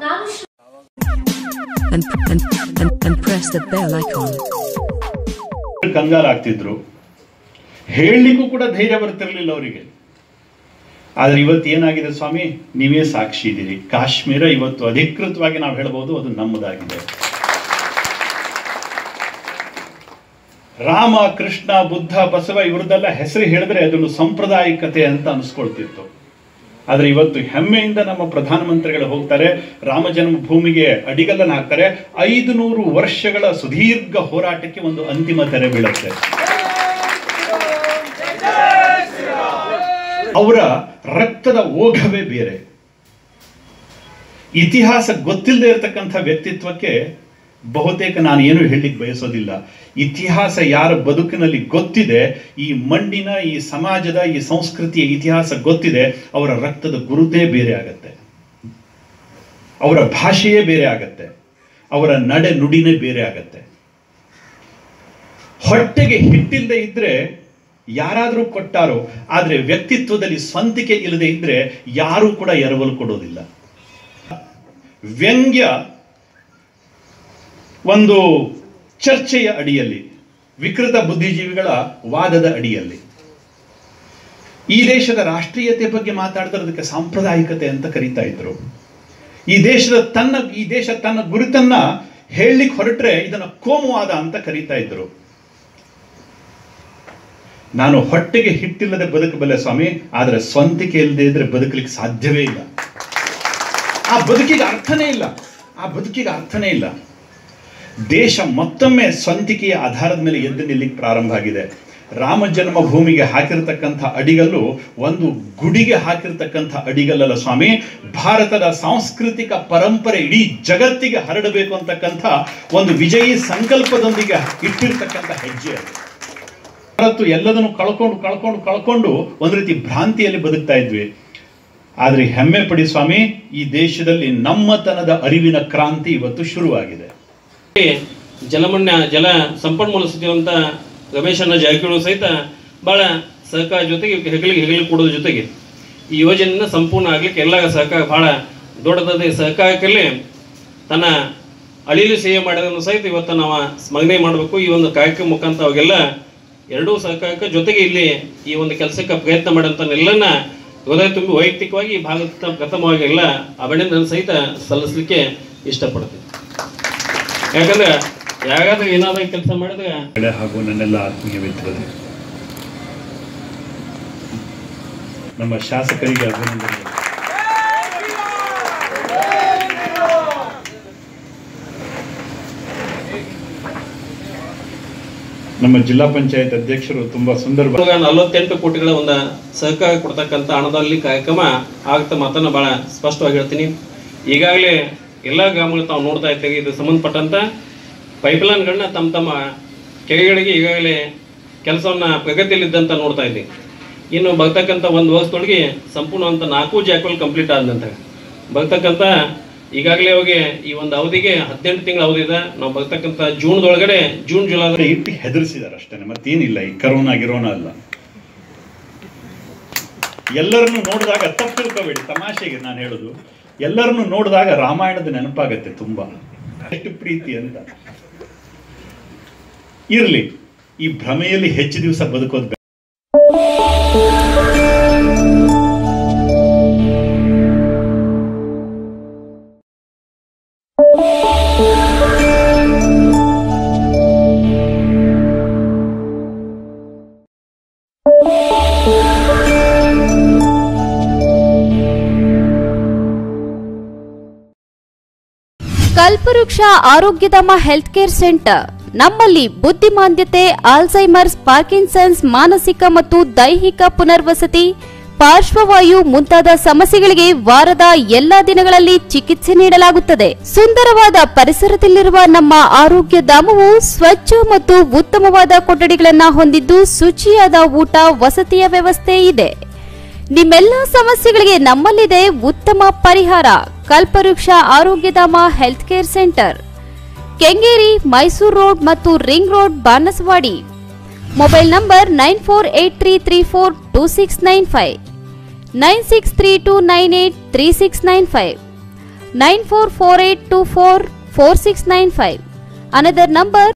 ನಾನು and, and, and, and press the bell icon. ಕಂಗಾಲಾಗ್ತಿದ್ರು ಹೇಳಲಿಕ್ಕೂ ಕೂಡ ಧೈರ್ಯ ಬರ್ತಿರ್ಲಿಲ್ಲ ಅವರಿಗೆ ಆದ್ರೆ ಇವತ್ತು ಏನಾಗಿದೆ ಸ್ವಾಮಿ ನೀವೇ ಸಾಕ್ಷಿ ಇದ್ದೀರಿ ಕಾಶ್ಮೀರ ಇವತ್ತು ಅಧಿಕೃತವಾಗಿ ನಾವು ಹೇಳ್ಬೋದು ಅದು ನಮ್ಮದಾಗಿದೆ ರಾಮ ಕೃಷ್ಣ ಬುದ್ಧ ಬಸವ ಇವ್ರದ್ದೆಲ್ಲ ಹೆಸರು ಹೇಳಿದ್ರೆ ಅದನ್ನು ಸಾಂಪ್ರದಾಯಿಕತೆ ಅಂತ ಅನಿಸ್ಕೊಳ್ತಿತ್ತು ಆದ್ರೆ ಇವತ್ತು ಹೆಮ್ಮೆಯಿಂದ ನಮ್ಮ ಪ್ರಧಾನಮಂತ್ರಿಗಳು ಹೋಗ್ತಾರೆ ರಾಮ ಜನ್ಮಭೂಮಿಗೆ ಅಡಿಗಲ್ಲನ್ನು ಹಾಕ್ತಾರೆ ಐದು ನೂರು ವರ್ಷಗಳ ಸುದೀರ್ಘ ಹೋರಾಟಕ್ಕೆ ಒಂದು ಅಂತಿಮ ತೆರೆ ಬೀಳುತ್ತೆ ಅವರ ರಕ್ತದ ಓಘವೇ ಬೇರೆ ಇತಿಹಾಸ ಗೊತ್ತಿಲ್ಲದೆ ಇರತಕ್ಕಂಥ ವ್ಯಕ್ತಿತ್ವಕ್ಕೆ ಬಹುತೇಕ ನಾನು ಏನು ಹೇಳಲಿಕ್ಕೆ ಬಯಸೋದಿಲ್ಲ ಇತಿಹಾಸ ಯಾರ ಬದುಕಿನಲ್ಲಿ ಗೊತ್ತಿದೆ ಈ ಮಣ್ಣಿನ ಈ ಸಮಾಜದ ಈ ಸಂಸ್ಕೃತಿಯ ಇತಿಹಾಸ ಗೊತ್ತಿದೆ ಅವರ ರಕ್ತದ ಗುರುತೇ ಬೇರೆ ಆಗತ್ತೆ ಅವರ ಭಾಷೆಯೇ ಬೇರೆ ಆಗತ್ತೆ ಅವರ ನಡೆ ನುಡಿನೇ ಬೇರೆ ಆಗತ್ತೆ ಹೊಟ್ಟೆಗೆ ಹಿಟ್ಟಿಲ್ಲದೆ ಇದ್ರೆ ಯಾರಾದರೂ ಕೊಟ್ಟಾರೋ ಆದರೆ ವ್ಯಕ್ತಿತ್ವದಲ್ಲಿ ಸ್ವಂತಿಕೆ ಇಲ್ಲದೆ ಇದ್ರೆ ಯಾರೂ ಕೂಡ ಎರವಲು ಕೊಡೋದಿಲ್ಲ ವ್ಯಂಗ್ಯ ಒಂದು ಚರ್ಚೆಯ ಅಡಿಯಲ್ಲಿ ವಿಕೃತ ಬುದ್ಧಿಜೀವಿಗಳ ವಾದದ ಅಡಿಯಲ್ಲಿ ಈ ದೇಶದ ರಾಷ್ಟ್ರೀಯತೆ ಬಗ್ಗೆ ಮಾತಾಡ್ತಿರೋದಕ್ಕೆ ಸಾಂಪ್ರದಾಯಿಕತೆ ಅಂತ ಕರೀತಾ ಇದ್ರು ಈ ದೇಶದ ತನ್ನ ಈ ದೇಶ ತನ್ನ ಗುರುತನ್ನ ಹೇಳಲಿಕ್ಕೆ ಹೊರಟ್ರೆ ಇದನ್ನ ಕೋಮುವಾದ ಅಂತ ಕರೀತಾ ಇದ್ರು ನಾನು ಹೊಟ್ಟೆಗೆ ಹಿಟ್ಟಿಲ್ಲದೆ ಬದುಕಬಲ್ಲೆ ಸ್ವಾಮಿ ಆದರೆ ಸ್ವಂತಿಕೆ ಇಲ್ಲದೆ ಇದ್ರೆ ಬದುಕಲಿಕ್ಕೆ ಸಾಧ್ಯವೇ ಇಲ್ಲ ಆ ಬದುಕಿಗೆ ಅರ್ಥನೇ ಇಲ್ಲ ಆ ಬದುಕಿಗೆ ಅರ್ಥನೇ ಇಲ್ಲ ದೇಶ ಮತ್ತೊಮ್ಮೆ ಸ್ವಂತಿಕೆಯ ಆಧಾರದ ಮೇಲೆ ಎದ್ದು ನಿಲ್ಲಿಕ್ಕೆ ಪ್ರಾರಂಭ ಆಗಿದೆ ರಾಮ ಜನ್ಮಭೂಮಿಗೆ ಹಾಕಿರ್ತಕ್ಕಂಥ ಅಡಿಗಲ್ಲು ಒಂದು ಗುಡಿಗೆ ಹಾಕಿರ್ತಕ್ಕಂಥ ಅಡಿಗಲ್ಲಲ್ಲ ಸ್ವಾಮಿ ಭಾರತದ ಸಾಂಸ್ಕೃತಿಕ ಪರಂಪರೆ ಇಡೀ ಜಗತ್ತಿಗೆ ಹರಡಬೇಕು ಅಂತಕ್ಕಂಥ ಒಂದು ವಿಜಯಿ ಸಂಕಲ್ಪದೊಂದಿಗೆ ಇಟ್ಟಿರ್ತಕ್ಕಂಥ ಹೆಜ್ಜೆ ಅದು ಭಾರತ ಎಲ್ಲದನ್ನು ಕಳ್ಕೊಂಡು ಕಳ್ಕೊಂಡು ಕಳ್ಕೊಂಡು ಒಂದು ರೀತಿ ಭ್ರಾಂತಿಯಲ್ಲಿ ಬದುಕ್ತಾ ಇದ್ವಿ ಆದ್ರೆ ಹೆಮ್ಮೆ ಪಡಿ ಸ್ವಾಮಿ ಈ ದೇಶದಲ್ಲಿ ನಮ್ಮತನದ ಅರಿವಿನ ಕ್ರಾಂತಿ ಇವತ್ತು ಶುರುವಾಗಿದೆ ಜಲಮಣ್ಯ ಜಲ ಸಂಪನ್ಮೂಲ ಸಚಿವಂತ ರಮೇಶಣ್ಣ ಜಾರಕಿಹೊಳಿ ಸಹಿತ ಭಾಳ ಸಹಕಾರ ಜೊತೆಗೆ ಹೆಗಲಿಗೆ ಹೆಗಲಿಗೆ ಕೊಡೋದ್ರ ಜೊತೆಗೆ ಈ ಯೋಜನೆಯನ್ನು ಸಂಪೂರ್ಣ ಆಗ್ಲಿಕ್ಕೆ ಎಲ್ಲ ಸಹಕಾರ ಭಾಳ ದೊಡ್ಡದಾದ ಈ ಸಹಕಾರಕ್ಕಲ್ಲಿ ತನ್ನ ಅಳಿಲು ಸೇವೆ ಮಾಡೋದನ್ನು ಸಹಿತ ಇವತ್ತು ನಾವು ಸ್ಮರಣೆ ಮಾಡಬೇಕು ಈ ಒಂದು ಕಾರ್ಯಕ್ರಮ ಮುಖಾಂತರ ಅವಾಗೆಲ್ಲ ಎರಡೂ ಸಹಕಾರಕ್ಕೆ ಜೊತೆಗೆ ಇಲ್ಲಿ ಈ ಒಂದು ಕೆಲಸಕ್ಕೆ ಪ್ರಯತ್ನ ಮಾಡೋಂಥನ್ನೆಲ್ಲನ ಹೃದಯ ತುಂಬಿ ವೈಯಕ್ತಿಕವಾಗಿ ಈ ಭಾಗದ ಪ್ರಥಮವಾಗಿ ಎಲ್ಲ ಅಭಿನಂದನೆ ಸಹಿತ ಸಲ್ಲಿಸಲಿಕ್ಕೆ ಇಷ್ಟಪಡ್ತೀನಿ ಯಾಕಂದ್ರೆ ಯಾರಾದ್ರೂ ಏನಾದ್ರೂ ಕೆಲಸ ಮಾಡಿದ್ರೆ ಎಳೆ ಹಾಗೂ ನನ್ನೆಲ್ಲ ಆತ್ಮೀಯ ಮಿತ್ರರೇ ನಮ್ಮ ಶಾಸಕರಿಗೆ ಅಭಿನಂದನೆಗಳು ನಮ್ಮ ಜಿಲ್ಲಾ ಪಂಚಾಯತ್ ಅಧ್ಯಕ್ಷರು ತುಂಬಾ ಸುಂದರವಾಗಿ ಇವಾಗ ನಲವತ್ತೆಂಟು ಕೋಟಿಗಳ ಒಂದು ಸಹಕಾರ ಕೊಡ್ತಕ್ಕಂಥ ಹಣದಲ್ಲಿ ಕಾರ್ಯಕ್ರಮ ಆಗ್ತಾ ಮಾತನ್ನ ಬಹಳ ಸ್ಪಷ್ಟವಾಗಿ ಹೇಳ್ತೀನಿ ಈಗಾಗಲೇ ಎಲ್ಲ ಗ್ರಾಮಗಳು ತಾವು ನೋಡ್ತಾ ಇದ್ದೀವಿ ಇದು ಸಂಬಂಧಪಟ್ಟಂತ ಪೈಪ್ಲೈನ್ಗಳನ್ನ ತಮ್ಮ ತಮ್ಮ ಕೆರೆಗಳಿಗೆ ಈಗಾಗಲೇ ಕೆಲಸವನ್ನ ಪ್ರಗತಿಯಲ್ಲಿದ್ದಂತ ನೋಡ್ತಾ ಇದ್ದೀವಿ ಇನ್ನು ಬರ್ತಕ್ಕಂಥ ಒಂದು ವರ್ಷದೊಳಗೆ ಸಂಪೂರ್ಣವಂತ ನಾಲ್ಕು ಜಾಕ್ವೆಲ್ ಕಂಪ್ಲೀಟ್ ಆದ ನಂತರ ಬರ್ತಕ್ಕಂಥ ಈಗಾಗಲೇ ಅವಾಗೆ ಈ ಒಂದು ಅವಧಿಗೆ ಹದಿನೆಂಟು ತಿಂಗಳ ಅವಧಿ ಇದೆ ನಾವು ಬರ್ತಕ್ಕಂಥ ಜೂನ್ದೊಳಗಡೆ ಜೂನ್ ಜುಲೈ ಒಳಗಡೆ ಇಟ್ಟು ಹೆದರಿಸಿದಾರೆ ಅಷ್ಟೇ ಮತ್ತೇನಿಲ್ಲ ಈ ಕರೋನಾ ಗಿರೋನಾ ಅಲ್ಲ ಎಲ್ಲರನ್ನು ನೋಡಿದಾಗ ತಪ್ಪು ತಿಳ್ಕೋಬೇಡಿ ತಮಾಷೆಗೆ ನಾನು ಹೇಳುದು ಎಲ್ಲರನ್ನು ನೋಡಿದಾಗ ರಾಮಾಯಣದ ನೆನಪಾಗತ್ತೆ ತುಂಬಾ ಎಷ್ಟು ಪ್ರೀತಿ ಅಂತ ಇರ್ಲಿ ಈ ಭ್ರಮೆಯಲ್ಲಿ ಹೆಚ್ಚು ದಿವಸ ಬದುಕೋದು ಬೇಡ. ಕಲ್ಪವೃಕ್ಷ ಆರೋಗ್ಯಧಾಮ ಹೆಲ್ತ್ ಕೇರ್ ಸೆಂಟರ್ ನಮ್ಮಲ್ಲಿ ಬುದ್ಧಿಮಾಂದ್ಯತೆ ಆಲ್ಝೈಮರ್ಸ್ ಪಾರ್ಕಿನ್ಸನ್ಸ್ ಮಾನಸಿಕ ಮತ್ತು ದೈಹಿಕ ಪುನರ್ವಸತಿ ಪಾರ್ಶ್ವವಾಯು ಮುಂತಾದ ಸಮಸ್ಯೆಗಳಿಗೆ ವಾರದ ಎಲ್ಲಾ ದಿನಗಳಲ್ಲಿ ಚಿಕಿತ್ಸೆ ನೀಡಲಾಗುತ್ತದೆ ಸುಂದರವಾದ ಪರಿಸರದಲ್ಲಿರುವ ನಮ್ಮ ಆರೋಗ್ಯ ಧಾಮವು ಸ್ವಚ್ಛ ಮತ್ತು ಉತ್ತಮವಾದ ಕೊಠಡಿಗಳನ್ನ ಹೊಂದಿದ್ದು ಶುಚಿಯಾದ ಊಟ ವಸತಿಯ ವ್ಯವಸ್ಥೆ ಇದೆ ನಿಮ್ಮೆಲ್ಲ ಸಮಸ್ಯೆಗಳಿಗೆ ನಮ್ಮಲ್ಲಿದೆ ಉತ್ತಮ ಪರಿಹಾರ Kalpavriksha Arogyadhama health care centre Kengeri Mysuru road ಮತ್ತು ring road Banaswadi mobile number nine four eight three three four two six nine five nine six three two nine eight three six nine five 9448244695. Another number